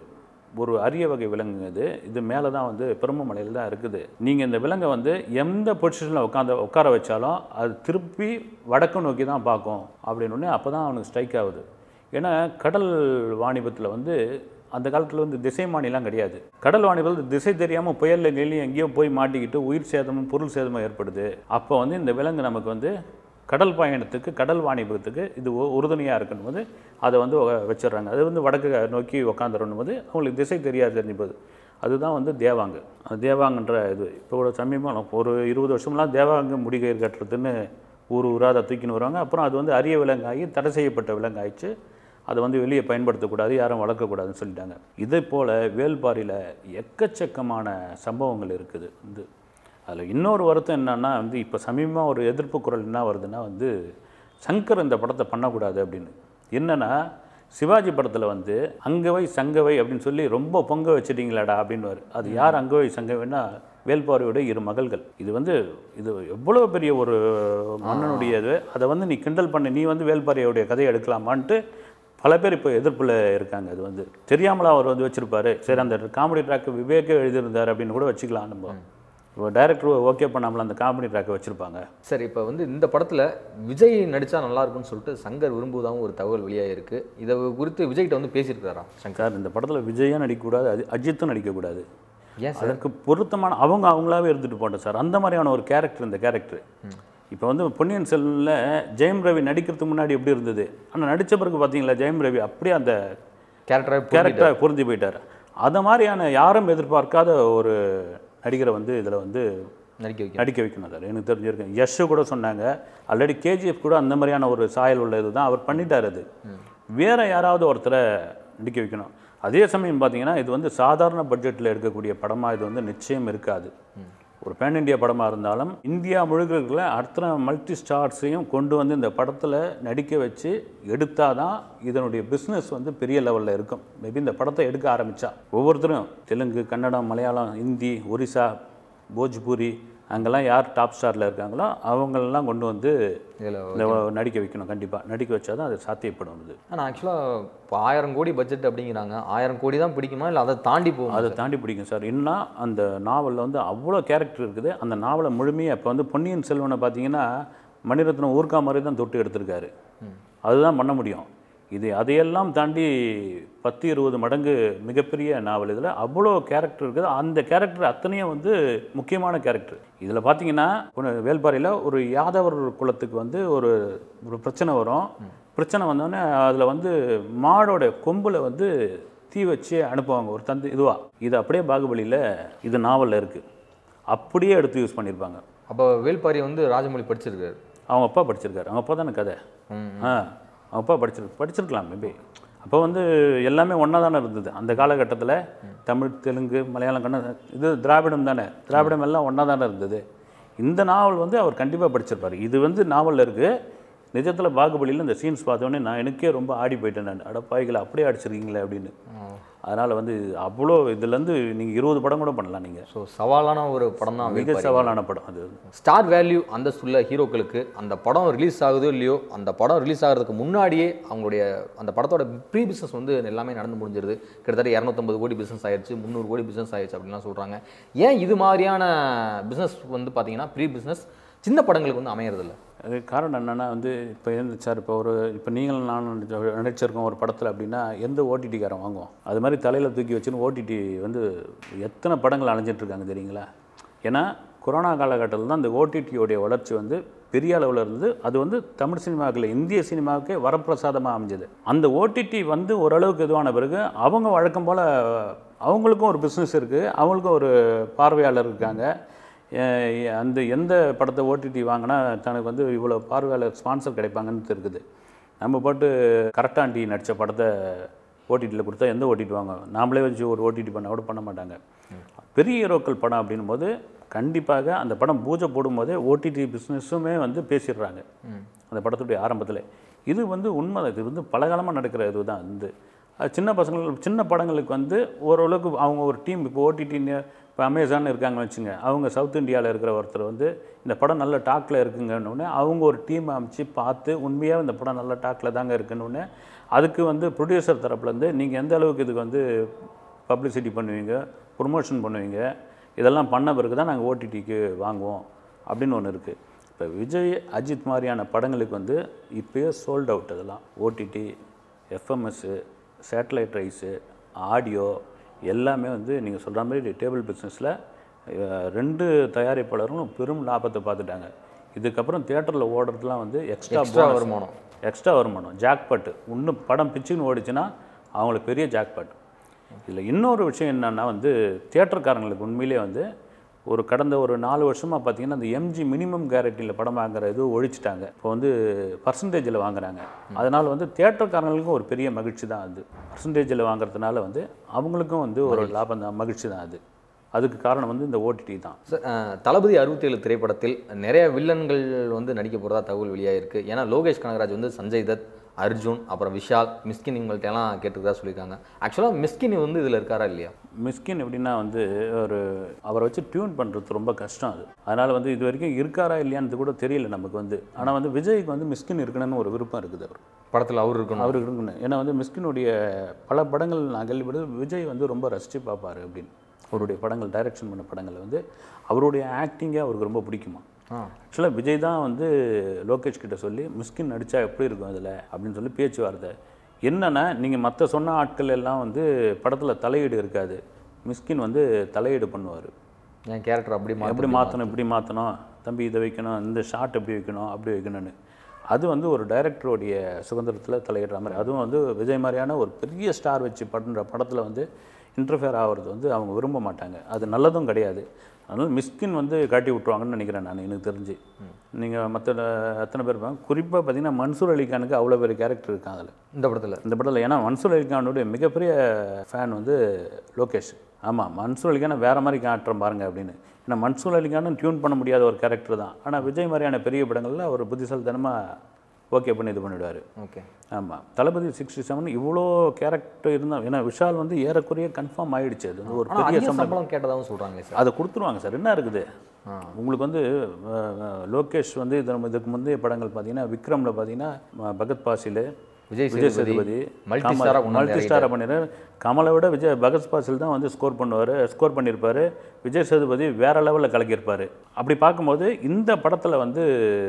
ஒரு அரிய வகை விலங்குங்க இது இது மேலே தான் வந்து பெருமமலையில் தான் இருக்குது நீங்கள் இந்த விலங்கை வந்து எந்த பொசிஷனில் உட்காந்து உட்கார வச்சாலும் அது திருப்பி வடக்கு நோக்கி தான் பார்க்கும் அப்படின்னு அப்போ தான் அவனுக்கு ஸ்ட்ரைக் ஆகுது ஏன்னா கடல் வாணிபத்தில் வந்து அந்த காலத்தில் வந்து திசை மானிலாம் கிடையாது கடல் வாணிபத்தில் திசை தெரியாமல் புயலில் நெல்லி எங்கேயோ போய் மாட்டிக்கிட்டு உயிர் சேதமும் பொருள் சேதமும் ஏற்படுது அப்போ வந்து இந்த விலங்கு நமக்கு வந்து கடல் பயணத்துக்கு கடல் வாணிபத்துக்கு இது உ- உறுதுணையாக இருக்கணும் போது அதை வந்து வ- வச்சிடுறாங்க அது வந்து வடக்கு நோக்கி உக்காந்துடணும் போது அவங்களுக்கு திசை தெரியாது தெரிஞ்சு போகுது அதுதான் வந்து தேவாங்கு அந்த தேவாங்கன்ற இது இப்போ ஒரு சமீபம் ஒரு இருபது வருஷம்லாம் தேவாங்கு முடிகயிறு கட்டுறதுன்னு ஊர் ஊராக அதை தூக்கின்னு வருவாங்க அப்புறம் அது வந்து அரிய விலங்காகி தடை செய்யப்பட்ட விலங்காயிடுச்சு அதை வந்து வெளியே பயன்படுத்தக்கூடாது யாரும் வளர்க்கக்கூடாதுன்னு சொல்லிட்டாங்க இதே போல் வேல்பாரியில் எக்கச்சக்கமான சம்பவங்கள் இருக்குது வந்து அதில் இன்னொரு வருத்தம் என்னன்னா வந்து இப்போ சமீபமாக ஒரு எதிர்ப்பு குரல் என்ன வருதுன்னா வந்து சங்கர் இந்த படத்தை பண்ணக்கூடாது அப்படின்னு என்னன்னா சிவாஜி படத்தில் வந்து அங்கவை சங்கவை அப்படின்னு சொல்லி ரொம்ப பொங்க வச்சிட்டீங்களாடா அப்படின்னுவார் அது யார் அங்கவை சங்கவைன்னா வேல்பாரியோட இரு மகள்கள் இது வந்து இது எவ்வளோ பெரிய ஒரு மன்னனுடைய இது அதை வந்து நீ கிண்டல் பண்ண நீ வந்து வேல்பாரியோடைய கதையை எடுக்கலாமான்ட்டு பல பேர் இப்போ எதிர்ப்பில் இருக்காங்க அது வந்து தெரியாமலா அவர் வந்து வச்சிருப்பாரு சரி அந்த காமெடி ட்ராக் விவேக்கே எழுதியிருந்தார் அப்படின்னு கூட வச்சுக்கலாம் நம்ம இப்போ டைரக்டர் ஓகே பண்ணாமல் அந்த காமெடி ட்ராக்கை வச்சுருப்பாங்க சரி இப்போ வந்து இந்த படத்தில் விஜய் நடித்தா நல்லா இருக்கும்னு சொல்லிட்டு சங்கர் விரும்புவதாகவும் ஒரு தகவல் வெளியாக இருக்குது இதை குறித்து விஜய்கிட்ட வந்து பேசியிருக்காரா சங்கர் சார் இந்த படத்தில் விஜயும் நடிக்கக்கூடாது அது அஜித்தும் நடிக்கக்கூடாது ஏன் சார் அதற்கு பொருத்தமான அவங்க அவங்களாவே இருந்துட்டு போட்டோம் சார் அந்த மாதிரியான ஒரு கேரக்டர் இந்த கேரக்டர் இப்போ வந்து பொன்னியின் செல்வனில் ஜெயம் ரவி நடிக்கிறதுக்கு முன்னாடி எப்படி இருந்தது ஆனால் நடித்த பிறகு பார்த்தீங்களா ஜெயம் ரவி அப்படியே அந்த கேரக்டராக கேரக்டராக பொருந்தி போயிட்டார் அந்த மாதிரியான யாரும் எதிர்பார்க்காத ஒரு நடிகரை வந்து இதில் வந்து நடிக்க வைக்க நடிக்க வைக்கணும் சார் எனக்கு தெரிஞ்சிருக்கு யஷ் கூட சொன்னாங்க ஆல்ரெடி கேஜிஎஃப் கூட அந்த மாதிரியான ஒரு சாயல் உள்ள இதுதான் அவர் பண்ணிட்டார் அது வேற யாராவது ஒருத்தரை நடிக்க வைக்கணும் அதே சமயம் பார்த்தீங்கன்னா இது வந்து சாதாரண பட்ஜெட்டில் எடுக்கக்கூடிய படமாக இது வந்து நிச்சயம் இருக்காது ஒரு பேன் இந்தியா படமாக இருந்தாலும் இந்தியா முழுக்க இருக்கிற அத்தனை மல்டி ஸ்டார்ஸையும் கொண்டு வந்து இந்த படத்தில் நடிக்க வச்சு எடுத்தால் தான் இதனுடைய பிஸ்னஸ் வந்து பெரிய லெவலில் இருக்கும் மேபி இந்த படத்தை எடுக்க ஆரம்பித்தா ஒவ்வொருத்தரும் தெலுங்கு கன்னடம் மலையாளம் ஹிந்தி ஒரிசா போஜ்பூரி அங்கெல்லாம் யார் டாப் ஸ்டாரில் இருக்காங்களோ அவங்களெல்லாம் கொண்டு வந்து இதில் இந்த நடிக்க வைக்கணும் கண்டிப்பாக நடிக்க வச்சா தான் அது சாத்தியப்படும் இது ஆனால் ஆக்சுவலாக இப்போ ஆயிரம் கோடி பட்ஜெட் அப்படிங்கிறாங்க ஆயிரம் கோடி தான் பிடிக்குமா இல்லை அதை தாண்டி போகும் அதை தாண்டி பிடிக்கும் சார் இன்னும் அந்த நாவலில் வந்து அவ்வளோ கேரக்டர் இருக்குது அந்த நாவலை முழுமையாக இப்போ வந்து பொன்னியின் செல்வனை பார்த்தீங்கன்னா மணிரத்னம் ஊர்க்கா மாதிரி தான் தொட்டு எடுத்திருக்காரு அதுதான் பண்ண முடியும் இது அதையெல்லாம் தாண்டி பத்து இருபது மடங்கு மிகப்பெரிய நாவல் இதில் அவ்வளோ கேரக்டர் இருக்குது அந்த கேரக்டர் அத்தனையும் வந்து முக்கியமான கேரக்டர் இதில் பார்த்தீங்கன்னா ஒண்ணு வேல்பாரியில் ஒரு யாதவர் குலத்துக்கு வந்து ஒரு ஒரு பிரச்சனை வரும் பிரச்சனை வந்தோடனே அதில் வந்து மாடோட கொம்பில் வந்து தீ வச்சு அனுப்புவாங்க ஒரு தந்து இதுவாக இது அப்படியே பாகுபலியில் இது நாவலில் இருக்குது அப்படியே எடுத்து யூஸ் பண்ணியிருப்பாங்க அப்போ வேல்பாரி வந்து ராஜமொழி படிச்சிருக்காரு அவங்க அப்பா படிச்சிருக்காரு அவங்க அப்பா தானே கதை ம், ஆ அவங்க அப்பா படிச்சிருக்கு படிச்சிருக்கலாம் மேபி அப்போ வந்து எல்லாமே ஒன்றா தானே இருந்தது அந்த காலகட்டத்தில் தமிழ் தெலுங்கு மலையாளம் கன்னட இது திராவிடம் தானே திராவிடம் எல்லாம் ஒன்றா தானே இருந்தது இந்த நாவல் வந்து அவர் கண்டிப்பாக படிச்சிருப்பார் இது வந்து நாவலில் இருக்குது நிஜத்தில் பாகுபலியில் இந்த சீன்ஸ் பார்த்தோன்னே நான் எனக்கே ரொம்ப ஆடி போயிட்டேன் நான் அடப்பாய்களை அப்படியே அடிச்சிருக்கீங்களே அப்படின்னு அதனால் வந்து அவ்வளோ இதுலேருந்து நீங்கள் இருபது படம் கூட பண்ணலாம் நீங்கள் ஸோ சவாலான ஒரு படம் தான் மிக சவாலான படம் அது ஸ்டார் வேல்யூ அந்தஸ்துள்ள ஹீரோக்களுக்கு அந்த படம் ரிலீஸ் ஆகுதோ இல்லையோ அந்த படம் ரிலீஸ் ஆகிறதுக்கு முன்னாடியே அவங்களுடைய அந்த படத்தோட ப்ரீ பிஸ்னஸ் வந்து எல்லாமே நடந்து முடிஞ்சிருது கிட்டத்தட்ட இரநூத்தம்பது கோடி பிஸ்னஸ் ஆயிடுச்சு முந்நூறு கோடி பிஸ்னஸ் ஆயிடுச்சு அப்படின்லாம் சொல்கிறாங்க ஏன் இது மாதிரியான பிஸ்னஸ் வந்து பார்த்தீங்கன்னா ப்ரீ பிஸ்னஸ் சின்ன படங்களுக்கு வந்து அமையறதில்ல அது காரணம் என்னென்னா வந்து இப்போ எந்த சார் இப்போ ஒரு இப்போ நீங்களும் நானும் நடிச்ச- நடிச்சிருக்கோம் ஒரு படத்தில் அப்படின்னா எந்த ஓடிடிக்காரன் வாங்குவோம் அது மாதிரி தலையில் தூக்கி வச்சுன்னு ஓடிடி வந்து எத்தனை படங்கள் அலைஞ்சிட்டு இருக்காங்க தெரியுங்களா ஏன்னா கொரோனா காலகட்டத்தில் தான் இந்த ஓடிடியோடைய வளர்ச்சி வந்து பெரிய அளவில் இருந்தது அது வந்து தமிழ் சினிமாவுக்கு இந்திய சினிமாவுக்கே வரப்பிரசாதமாக அமைஞ்சது அந்த ஓடிடி வந்து ஓரளவுக்கு இதுவான பிறகு அவங்க வழக்கம் போல் அவங்களுக்கும் ஒரு பிஸ்னஸ் இருக்குது அவங்களுக்கும் ஒரு பார்வையாளர் இருக்காங்க அஹ் அந்த எந்த படத்தை ஓடிடி வாங்கினா தனக்கு வந்து இவ்வளோ பார்வையாளர் ஸ்பான்சர் கிடைப்பாங்கன்னு இருக்குது நம்ம பாட்டு கரெக்டாண்டி நடித்த படத்தை ஓடிடியில் கொடுத்தா எந்த ஓடிடி வாங்க நாமளே வச்சு ஒரு ஓடிடி பண்ண கூட பண்ண மாட்டாங்க பெரிய ஹீரோக்கள் படம் அப்படின்னும் போது கண்டிப்பாக அந்த படம் பூஜை போடும்போதே ஓடிடி பிஸ்னஸுமே வந்து பேசிடுறாங்க அந்த படத்துடைய ஆரம்பத்தில் இது வந்து உண்மை இது வந்து பலகாலமாக நடக்கிற இது தான் வந்து அது சின்ன பசங்களுக்கு சின்ன படங்களுக்கு வந்து ஓரளவுக்கு அவங்க ஒரு டீம் இப்போ ஓடிடி இப்போ அமேசான் இருக்காங்கன்னு வச்சுங்க அவங்க சவுத் இந்தியாவில் இருக்கிற ஒருத்தர் வந்து இந்த படம் நல்ல டாக்கில் இருக்குங்கன்னு உடனே அவங்க ஒரு டீம் அமைச்சு பார்த்து உண்மையாக இந்த படம் நல்ல டாக்கில் தாங்க இருக்குன்னு உடனே அதுக்கு வந்து ப்ரொடியூசர் தரப்புலேருந்து நீங்கள் எந்த அளவுக்கு இதுக்கு வந்து பப்ளிசிட்டி பண்ணுவீங்க ப்ரொமோஷன் பண்ணுவீங்க இதெல்லாம் பண்ண பிறகு தான் நாங்கள் ஓடிடிக்கு வாங்குவோம் அப்படின்னு ஒன்று இருக்குது இப்போ விஜய் அஜித் மாதிரியான படங்களுக்கு வந்து இப்போயே சோல்ட் அவுட் அதெல்லாம் ஓடிடி எஃப்எம்எஸ்ஸு சேட்டலைட் ரைஸு ஆடியோ எல்லாமே வந்து நீங்கள் சொல்கிற மாதிரி டேபிள் பிஸ்னஸில் ரெண்டு தயாரிப்பாளர்களும் பெரும் லாபத்தை பார்த்துட்டாங்க இதுக்கப்புறம் தியேட்டரில் ஓடுறதுலாம் வந்து எக்ஸ்ட்ரா Extra வருமானம். எக்ஸ்ட்ரா வருமானம் ஜாக்பாட்டு இன்னும் படம் பிச்சுன்னு ஓடிச்சுன்னா அவங்களுக்கு பெரிய ஜாக்பாட் இதில் இன்னொரு விஷயம் என்னன்னா வந்து தியேட்டர்காரங்களுக்கு உண்மையிலே வந்து ஒரு கடந்த ஒரு நாலு வருஷமாக பார்த்தீங்கன்னா அந்த எம்ஜி மினிமம் கேரண்டியில் படம் வாங்குற இது ஒழிச்சிட்டாங்க இப்போ வந்து பர்சன்டேஜில் வாங்குறாங்க அதனால் வந்து தியேட்டர்காரங்களுக்கும் ஒரு பெரிய மகிழ்ச்சி தான் அது பர்சன்டேஜில் வாங்குறதுனால வந்து அவங்களுக்கும் வந்து ஒரு லாபம் தான் மகிழ்ச்சி தான் அது அதுக்கு காரணம் வந்து இந்த ஓடிடி தான் சார் அஹ், தளபதி அறுபத்தேழு திரைப்படத்தில் நிறைய வில்லன்கள் வந்து நடிக்க போகிறதா தகவல் வெளியாயிருக்கு ஏன்னா லோகேஷ் கனகராஜ் வந்து சஞ்சய் தத் அர்ஜுன் அப்புறம் விஷால் மிஸ்கின் இவங்கள்ட்ட எல்லாம் கேட்டுக்கிறதா சொல்லியிருக்காங்க ஆக்சுவலாக மிஸ்கின் வந்து இதில் இருக்காரா இல்லையா மிஸ்கின் எப்படின்னா வந்து ஒரு அவரை வச்சு டியூன் பண்ணுறது ரொம்ப கஷ்டம் அது அதனால் வந்து இது வரைக்கும் இருக்காரா இல்லையான்னு கூட தெரியல நமக்கு வந்து ஆனால் வந்து விஜய்க்கு வந்து மிஸ்கின் இருக்கணும்னு ஒரு விருப்பம் இருக்குது அவர் படத்தில் அவர் இருக்கணும் அவர் இருக்கணும் ஏன்னா வந்து மிஸ்கினுடைய பல படங்கள் நான் கேள்விப்படு விஜய் வந்து ரொம்ப ரசித்து பார்ப்பாரு அப்படின்னு அவருடைய படங்கள் டைரக்ஷன் பண்ண படங்களை வந்து அவருடைய ஆக்டிங்கே அவருக்கு ரொம்ப பிடிக்குமா ஆ ஆக்சுவலாக விஜய் தான் வந்து லோகேஷ் கிட்ட சொல்லி மிஸ்கின் நடித்தா எப்படி இருக்கும் அதில் அப்படின்னு சொல்லி பேச்சுவார்த்தை என்னென்னா நீங்கள் மற்ற சொன்ன ஆட்கள் எல்லாம் வந்து படத்தில் தலையீடு இருக்காது மிஸ்கின் வந்து தலையீடு பண்ணுவார் என் கேரக்டர் அப்படி மாத்தி எப்படி மாற்றணும் இப்படி மாற்றணும் தம்பி இதை வைக்கணும் இந்த ஷாட் எப்படி வைக்கணும் அப்படி வைக்கணும்னு அது வந்து ஒரு டைரக்டருடைய சுதந்திரத்தில் தலையிடுற மாதிரி அதுவும் வந்து விஜய் மாதிரியான ஒரு பெரிய ஸ்டார் வச்சு பண்ணுற படத்தில் வந்து இன்டர்ஃபியர் ஆகிறது வந்து அவங்க விரும்ப மாட்டாங்க அது நல்லதும் கிடையாது அதனால் மிஸ்கின் வந்து காட்டி விட்ருவாங்கன்னு நினைக்கிறேன் நான் எனக்கு தெரிஞ்சு நீங்கள் மற்ற எத்தனை பேர் இருப்பாங்க குறிப்பாக பார்த்தீங்கன்னா மன்சூர் அலிகானுக்கு அவ்வளோ பெரிய கேரக்டர் இருக்கான் அதில் இந்த படத்தில் இந்த படத்தில் ஏன்னா மன்சூர் அலிகானுடைய மிகப்பெரிய ஃபேன் வந்து லோகேஷ் ஆமாம் மன்சூர் அலிகானை வேறு மாதிரி காட்டுறோம் பாருங்க அப்படின்னு ஏன்னா மன்சூர் அலிகானும் டியூன் பண்ண முடியாத ஒரு கேரக்டர் தான் ஆனால் விஜய் மாதிரியான பெரிய படங்களில் அவர் புத்திசாலித்தனமாக ஓகே பண்ணி இது பண்ணிவிடுவார் ஓகே ஆமாம் தளபதி சிக்ஸ்டி செவன் இவ்வளோ கேரக்டர் இருந்தால் ஏன்னா விஷால் வந்து ஏறக்குறைய கன்ஃபார்ம் ஆயிடுச்சு அது வந்து ஒரு ஆனால் பெரிய அதிக சம்பளம் சம்பளம் கேட்டதாகவும் சொல்கிறாங்களே சார் அதை கொடுத்துருவாங்க சார் என்ன இருக்குது உங்களுக்கு வந்து அஹ், அஹ், லோகேஷ் வந்து இது இதுக்கு முந்தைய படங்கள் பார்த்தீங்கன்னா விக்ரமில் பார்த்தீங்கன்னா ம- பகத் பாசில் விஜய் விஜய் சேதுபதி சேதுபதி மல்டி ஸ்டாரா கொண்டாந்து மல்டி ஸ்டாராக பண்ணிடுறாரு கமலை விட விஜய் பகத் பாசில் தான் வந்து ஸ்கோர் பண்ணுவார் ஸ்கோர் பண்ணியிருப்பாரு விஜய் சேதுபதி வேற லெவலில் கலக்கியிருப்பார் அப்படி பார்க்கும்போது இந்த படத்தில் வந்து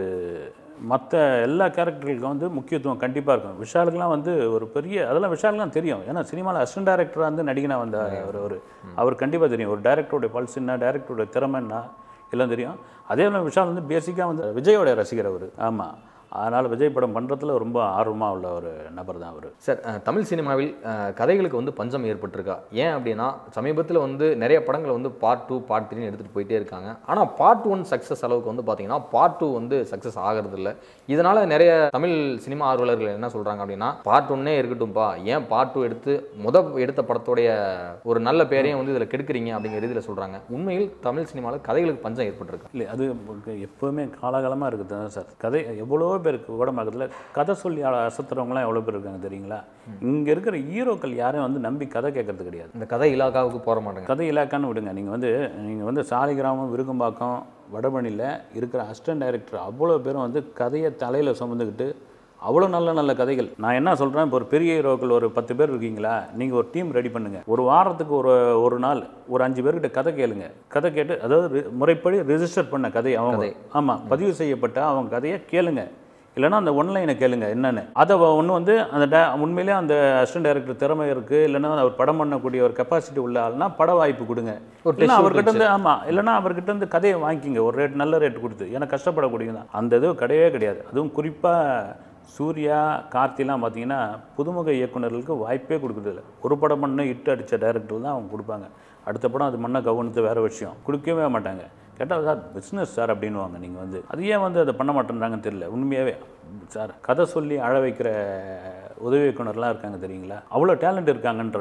மற்ற எல்லா கேரக்டர்களுக்கும் வந்து முக்கியத்துவம் கண்டிப்பாக இருக்கும் விஷாலுக்குலாம் வந்து ஒரு பெரிய அதெல்லாம் விஷாலுக்குலாம் தெரியும் ஏன்னா சினிமாவில் அசிஸ்டன்ட் டேரக்டராக வந்து நடிகனாக வந்த ஒரு ஒரு அவர் கண்டிப்பாக தெரியும் ஒரு டேரக்டருடைய பல்ஸ் என்ன டேரக்டருடைய திறமை என்ன எல்லாம் தெரியும் அதே மாதிரி விஷால் வந்து பேசிக்காக வந்து விஜயோட ரசிகர் அவர் ஆமாம் அதனால் விஜய் படம் பண்ணுறதுல ரொம்ப ஆர்வமாக உள்ள ஒரு நபர் தான் அவர் சார் அஹ், தமிழ் சினிமாவில் அஹ், கதைகளுக்கு வந்து பஞ்சம் ஏற்பட்டிருக்கா ஏன் அப்படின்னா சமீபத்தில் வந்து நிறைய படங்களை வந்து பார்ட் டூ பார்ட் த்ரீன்னு எடுத்துகிட்டு போயிட்டே இருக்காங்க ஆனால் பார்ட் ஒன் சக்ஸஸ் அளவுக்கு வந்து பார்த்தீங்கன்னா பார்ட் டூ வந்து சக்ஸஸ் ஆகிறது இல்ல இதனால நிறைய தமிழ் சினிமா ஆர்வலர்கள் என்ன சொல்கிறாங்க அப்படின்னா பார்ட் ஒன்னே இருக்கட்டும்ப்பா ஏன் பார்ட் டூ எடுத்து முத எடுத்த படத்தோடைய ஒரு நல்ல பேரையும் வந்து இதில் கெடுக்குறீங்க அப்படிங்கிற ரீதியில் சொல்கிறாங்க உண்மையில் தமிழ் சினிமாவில் கதைகளுக்கு பஞ்சம் ஏற்பட்டிருக்கா இல்லை அது உங்களுக்கு எப்போவுமே காலகாலமாக இருக்குது தான் சார் கதை எவ்வளோ பேருக்கு ஓடமாக்கிறதுல கதை சொல்லி அ- அசத்துறவங்களாம் எவ்வளோ பேர் இருக்காங்க தெரியுங்களா இங்கே இருக்கிற ஹீரோக்கள் யாரையும் வந்து நம்பி கதை கேட்கறது கிடையாது இந்த கதை இலாக்காவுக்கு போக மாட்டாங்க கதை இலாக்கான்னு விடுங்க நீங்கள் வந்து நீங்கள் வந்து சாலிகிராமம் விருகம்பாக்கம் வடபழனியில் இருக்கிற அசிஸ்டன்ட் டைரக்டர் அவ்வளோ பேரும் வந்து கதையை தலையில் சுமந்துக்கிட்டு அவ்வளோ நல்ல நல்ல கதைகள் நான் என்ன சொல்கிறேன் இப்போ ஒரு பெரிய ஹீரோக்கள் ஒரு பத்து பேர் இருக்கீங்களா நீங்கள் ஒரு டீம் ரெடி பண்ணுங்கள் ஒரு வாரத்துக்கு ஒரு ஒரு நாள் ஒரு அஞ்சு பேர்கிட்ட கதை கேளுங்க கதை கேட்டு அதாவது ரி- முறைப்படி ரிஜிஸ்டர் பண்ண கதை அவங்க ஆமாம் பதிவு செய்யப்பட்ட அவங்க கதையை கேளுங்க இல்லைன்னா அந்த ஒன்லைனை கேளுங்க என்னன்னு அதை ஒன்று வந்து அந்த டே உண்மையிலே அந்த அசிஸ்டன்ட் டைரக்டர் திறமை இருக்குது இல்லைன்னா அவர் படம் பண்ணக்கூடிய ஒரு கெப்பாசிட்டி உள்ள ஆள்னா பட வாய்ப்பு கொடுங்க ஒரு இல்லைன்னா test அவர்கிட்ட இருந்து ஆமாம் இல்லைன்னா அவர்கிட்ட இருந்து கதையை வாங்கிக்கிங்க ஒரு ரேட் நல்ல ரேட் கொடுத்து ஏன்னா கஷ்டப்படக்கூடிய தான் அந்த இது கிடையவே கிடையாது அதுவும் குறிப்பாக சூர்யா கார்த்திலாம் பார்த்தீங்கன்னா புதுமுக இயக்குனர்களுக்கு வாய்ப்பே கொடுக்குறதில்ல ஒரு படம் பண்ண இட்டு அடித்த டைரக்டர் தான் அவங்க கொடுப்பாங்க அடுத்த படம் அது மண்ணை கவனித்து வேறு விஷயம் கொடுக்கவே மாட்டாங்க கேட்டால் சார் பிஸ்னஸ் சார் அப்படின்னுவாங்க நீங்கள் வந்து அது ஏன் வந்து அதை பண்ண மாட்டேன்றாங்கன்னு தெரியல உண்மையாகவே சார் கதை சொல்லி அழ வைக்கிற உதவி இயக்குனர்லாம் இருக்காங்க தெரியுங்களா அவ்வளோ டேலண்ட் இருக்காங்கன்ற நான்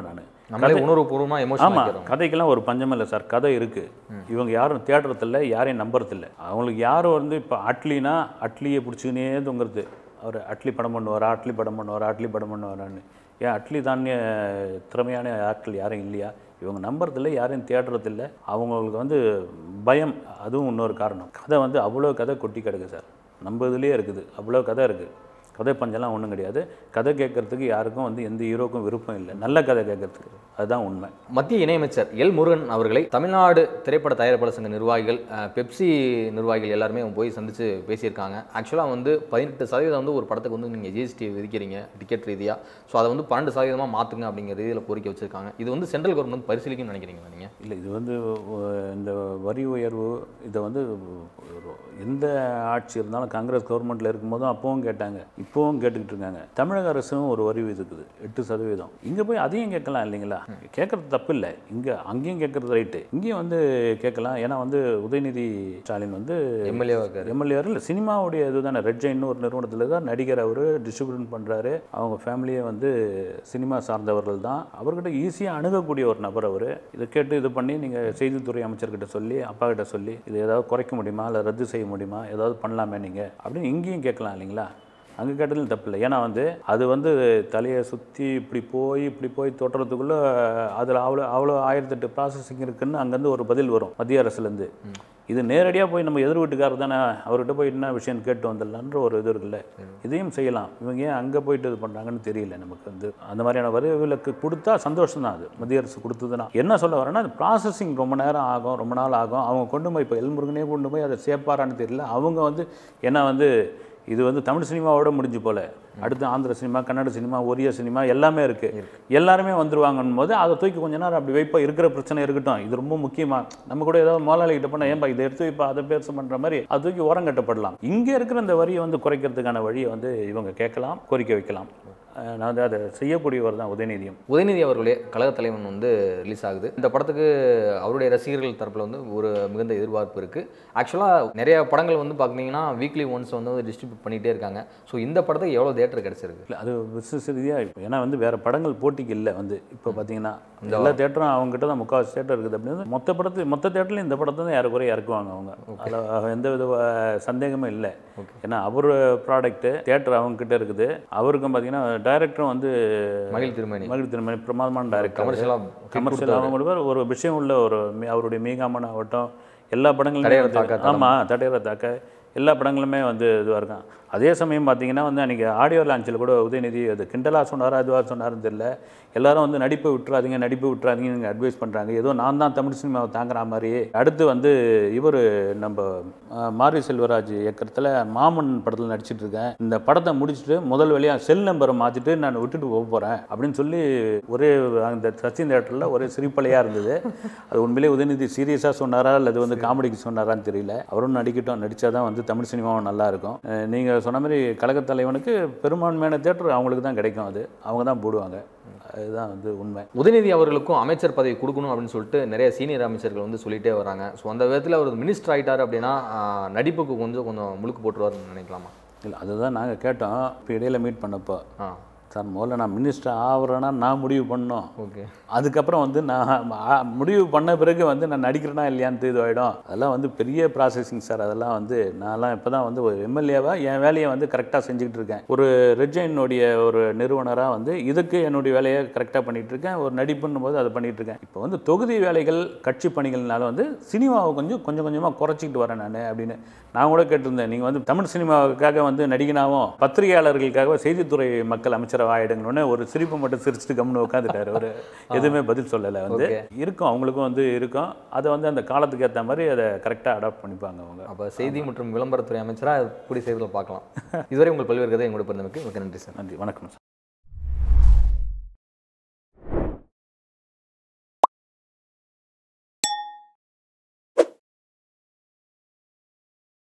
நம்மளே உணர்வுபூர்வமாக எமோஷனல் ஆமாம் ஆக்கிறோம் கதைக்கெல்லாம் ஒரு பஞ்சம் இல்லை சார் கதை இருக்குது இவங்க யாரும் தேடுறதில்ல யாரையும் நம்புறதில்ல அவங்களுக்கு யாரும் வந்து இப்போ அட்லினா அட்லியை பிடிச்சிக்கினே தொங்குறது அவர் அட்லி படம் பண்ணுவாரா அட்லி படம் பண்ணுவாரா அட்லி படம் பண்ணுவாரான்னு ஏன் அட்லி தானிய திறமையான ஆட்கள் யாரும் இல்லையா இவங்க நம்புறதில்ல யாரையும் தேடுறதில்ல அவங்களுக்கு வந்து பயம் அதுவும் இன்னொரு காரணம் கதை வந்து அவ்வளோ கதை கொட்டி கிடக்கு சார் நம்ம இதுலேயே இருக்குது அவ்வளோ கதை இருக்குது கதை பஞ்செல்லாம் ஒன்றும் கிடையாது கதை கேட்கறதுக்கு யாருக்கும் வந்து எந்த ஹீரோக்கும் விருப்பம் இல்லை நல்ல கதை கேட்கறதுக்கு அதுதான் உண்மை மத்திய இணையமைச்சர் எல் முருகன் அவர்களை தமிழ்நாடு திரைப்பட தயாரிப்பாளர் சங்க நிர்வாகிகள் அஹ், பெப்சி நிர்வாகிகள் எல்லாருமே போய் சந்திச்சு பேசியிருக்காங்க ஆக்சுவலாக வந்து பதினெட்டு சதவீதம் வந்து ஒரு படத்துக்கு வந்து நீங்கள் ஜிஎஸ்டி விதிக்கிறீங்க டிக்கெட் ரீதியாக ஸோ அதை வந்து பன்னெண்டு சதவீதமாக மாற்றுங்க அப்படிங்கிற ரீதியில் கோரிக்கை வச்சிருக்காங்க இது வந்து சென்ட்ரல் கவர்மெண்ட் பரிசீலிக்கும்னு நினைக்கிறீங்களா நீங்கள் இல்லை இது வந்து அஹ், இந்த வரி உயர்வு இதை வந்து ஒரு- எந்த ஆட்சி இருந்தாலும் காங்கிரஸ் கவர்மெண்ட்டில் இருக்கும்போதும் அப்பவும் கேட்டாங்க இப்போவும் கேட்டுக்கிட்டு இருக்காங்க தமிழக அரசும் ஒரு வரி விதிக்குது எட்டு சதவீதம் இங்கே போய் அதையும் கேட்கலாம் இல்லைங்களா கேட்கறது தப்பு இல்லை இங்கே அங்கேயும் கேட்கறது ரைட்டு இங்கேயும் வந்து கேட்கலாம் ஏன்னா வந்து உதயநிதி ஸ்டாலின் வந்து எம்எல்ஏவாக இருக்காரு எம்எல்ஏ இல்லை சினிமாவுடைய இதுதானே ரெட் ஜெயின்னு ஒரு நிறுவனத்தில் தான் நடிகர் அவர் டிஸ்ட்ரிபியூட் பண்ணுறாரு அவங்க ஃபேமிலியே வந்து சினிமா சார்ந்தவர்கள் தான் அவர்கிட்ட ஈஸியாக அணுகக்கூடிய ஒரு நபர் அவர் இதை கேட்டு இது பண்ணி நீங்கள் செய்தித்துறை அமைச்சர்கிட்ட சொல்லி அப்பா கிட்ட சொல்லி இது ஏதாவது குறைக்க முடியுமா இல்லை ரத்து செய்ய முடியுமா ஏதாவது பண்ணலாமே நீங்கள் அப்படின்னு இங்கேயும் கேட்கலாம் இல்லைங்களா அங்கே கேட்டதும் தப்பு இல்லை ஏன்னா வந்து அது வந்து தலையை சுற்றி இப்படி போய் இப்படி போய் தொட்டுறதுக்குள்ளே அதில் அவ்வளோ அவ்வளோ ஆயிரத்தெட்டு ப்ராசஸிங் இருக்குன்னு அங்கேருந்து ஒரு பதில் வரும் மத்திய அரசுலேருந்து இது நேரடியாக போய் நம்ம எதிர் வீட்டுக்காரர் தானே அவர்கிட்ட போய் என்ன விஷயம் கேட்டு வந்துடலான்ற ஒரு இது இருக்குல்ல இதையும் செய்யலாம் இவங்க ஏன் அங்கே போயிட்டு இது பண்ணுறாங்கன்னு தெரியல நமக்கு வந்து அந்த மாதிரியான வரி விலக்கு கொடுத்தா சந்தோஷம் தான் அது மத்திய அரசு கொடுத்ததுன்னா என்ன சொல்ல வரேன்னா அது ப்ராசஸிங் ரொம்ப நேரம் ஆகும் ரொம்ப நாள் ஆகும் அவங்க கொண்டு போய் இப்போ எல்முருகனே கொண்டு போய் அதை சேர்ப்பாரான்னு தெரியல அவங்க வந்து ஏன்னா வந்து இது வந்து தமிழ் சினிமாவோட முடிஞ்சு போல அடுத்து Andhra cinema Kannada cinema Oriya cinema எல்லாமே இருக்கு எல்லாருமே வந்துருவாங்கன்னும் போது அதை தூக்கி கொஞ்ச நேரம் அப்படி வைப்பா இருக்கிற பிரச்சனை இருக்கட்டும் இது ரொம்ப முக்கியமா நம்ம கூட ஏதாவது முதலாளி கிட்ட பண்ண ஏன்பா இதை எடுத்து வைப்பா அதை பேச பண்ற மாதிரி அது தூக்கி ஓரம் கட்டப்படலாம் இங்க இருக்கிற இந்த வரியை வந்து குறைக்கிறதுக்கான வழியை வந்து இவங்க கேட்கலாம் கோரிக்கை வைக்கலாம் அஹ் நான் வந்து அதை செய்யக்கூடியவர் தான் உதயநிதியும் உதயநிதி அவர்களே கழக தலைவன் வந்து ரிலீஸ் ஆகுது இந்த படத்துக்கு அவருடைய ரசிகர்கள் தரப்பில் வந்து ஒரு மிகுந்த எதிர்பார்ப்பு இருக்குது ஆக்சுவலாக நிறைய படங்கள் வந்து பார்த்தீங்கன்னா வீக்லி ஒன்ஸ் வந்து டிஸ்ட்ரிபியூட் பண்ணிகிட்டே இருக்காங்க ஸோ இந்த படத்துக்கு எவ்வளோ தேட்டர் கிடச்சிருக்கு இல்லை அது பிஸ்னஸ் ரீதியாக இப்போ ஏன்னா வந்து வேறு படங்கள் போட்டிக்கு இல்லை வந்து இப்போ பார்த்தீங்கன்னா எல்லா தேட்டரும் அவங்ககிட்ட தான் முக்கால்வாசி தேட்டர் இருக்குது அப்படின்னு மொத்த படத்து மொத்த தேட்டர்லையும் இந்த படத்தை தான் ஏறக்குறைய இறக்குவாங்க அவங்க அதில் எந்த வித அஹ், சந்தேகமும் இல்லை ஏன்னா அவர் ப்ராடக்ட்டு தேட்டர் அவங்ககிட்ட இருக்குது அவருக்கும் பார்த்தீங்கன்னா டைரக்டரும் வந்து மகிழ் திருமணி மகிழ் திருமணி பிரமாதமான டைரக்டர் கமர்ஷியலாக கமர்ஷியல் அவங்க கூட ஒரு விஷயம் உள்ள ஒரு மீ- அவருடைய மீகாமன் ஆகட்டும் எல்லா படங்களுமே தடையற வந்து தாக்க, ஆமாம் தடையற தாக்க எல்லா படங்களுமே வந்து இதுவாக இருக்கும் அதே சமயம் பார்த்தீங்கன்னா வந்து அன்றைக்கி ஆடியோ லான்ச்சில் கூட உதயநிதி அது கிண்டலாக சொன்னாரா இதுவாக சொன்னாருன்னு தெரியல எல்லாரும் வந்து நடிப்பை விட்டுறாதீங்க நடிப்பை விட்டுறாதீங்கன்னு நீங்கள் அட்வைஸ் பண்ணுறாங்க ஏதோ நான் தான் தமிழ் சினிமாவை தாங்குற மாதிரி அடுத்து வந்து இவர் நம்ம அஹ், மாரி செல்வராஜ் இயக்கத்தில் மாமன் படத்தில் நடிச்சிட்டு இருக்கேன் இந்த படத்தை முடிச்சுட்டு முதல் வழியாக செல் நம்பரை மாற்றிட்டு நான் விட்டுட்டு போக போகிறேன் அப்படின்னு சொல்லி ஒரே அந்த சச்சின் தேட்டரில் ஒரே சிரிப்பலையாக இருந்தது அது உண்மையிலே உதயநிதி சீரியஸாக சொன்னாரா இல்லை அது வந்து காமெடிக்கு சொன்னாரான்னு தெரியல அவரும் நடிக்கட்டும் நடித்தா தான் வந்து தமிழ் சினிமாவும் நல்லா இருக்கும் நீங்கள் சொன்ன மாதிரி கழகத் தலைவனுக்கு பெரும்பான்மையான தேட்டர் அவங்களுக்கு தான் கிடைக்கும் அது அவங்க தான் போடுவாங்க அதுதான் வந்து உண்மை உதயநிதி அவர்களுக்கும் அமைச்சர் பதவி கொடுக்கணும் அப்படின்னு சொல்லிட்டு நிறைய சீனியர் அமைச்சர்கள் வந்து சொல்லிட்டே வராங்க ஸோ அந்த விதத்தில் அவர் மினிஸ்டர் ஆயிட்டார் அப்படின்னா ஆஹ், நடிப்புக்கு கொஞ்சம் கொஞ்சம் முழுக்கு போட்டுருவாருன்னு நினைக்கலாமா இல்லை அதுதான் நாங்கள் கேட்டோம் இப்போ இடையில மீட் பண்ணப்போ ஆ சார் முதல்ல நான் மினிஸ்டர் ஆகுறேன்னா நான் முடிவு பண்ணோம் ஓகே அதுக்கப்புறம் வந்து நான் ஆ- முடிவு பண்ண பிறகு வந்து நான் நடிக்கிறேனா இல்லையான்னு இது ஆகிடும் அதெல்லாம் வந்து பெரிய ப்ராசஸிங் சார் அதெல்லாம் வந்து நான்லாம் இப்போ தான் வந்து ஒரு எம்எல்ஏவாக என் வேலையை வந்து கரெக்டாக செஞ்சுக்கிட்டு இருக்கேன் ஒரு ரெட்ஜைனுடைய ஒரு நிறுவனராக வந்து இதுக்கு என்னுடைய வேலையை கரெக்டாக பண்ணிகிட்டு இருக்கேன் ஒரு நடிப்புன்னும் போது அதை பண்ணிகிட்டு இருக்கேன் இப்போ வந்து தொகுதி வேலைகள் கட்சி பணிகள்னால வந்து சினிமாவை கொஞ்சம் கொஞ்சம் கொஞ்சமாக குறைச்சிக்கிட்டு வரேன் நான் அப்படின்னு நான் கூட கேட்டிருந்தேன் நீங்கள் வந்து தமிழ் சினிமாவுக்காக வந்து நடிகனாவும் பத்திரிகையாளர்களுக்காக செய்தித்துறை மக்கள் அமைச்சராக ஆயிடுங்கன்னு ஒரு சிரிப்பு மட்டும் சிரிச்சுட்டு கம்னு உட்காந்துட்டாரு அவர் எதுவுமே பதில் சொல்லலை வந்து Okay. இருக்கும் அவங்களுக்கும் வந்து இருக்கும் அதை வந்து அந்த காலத்துக்கு ஏற்ற மாதிரி அதை கரெக்டாக அடாப்ட் பண்ணிப்பாங்க அவங்க அப்போ செய்தி மற்றும் விளம்பரத்துறை அமைச்சராக கூடிய செய்தியில் பார்க்கலாம் இதுவரை உங்கள் பல்வேறு கதை எங்களோட பிறந்தமைக்கு மிக்க நன்றி சார் நன்றி வணக்கம் சார்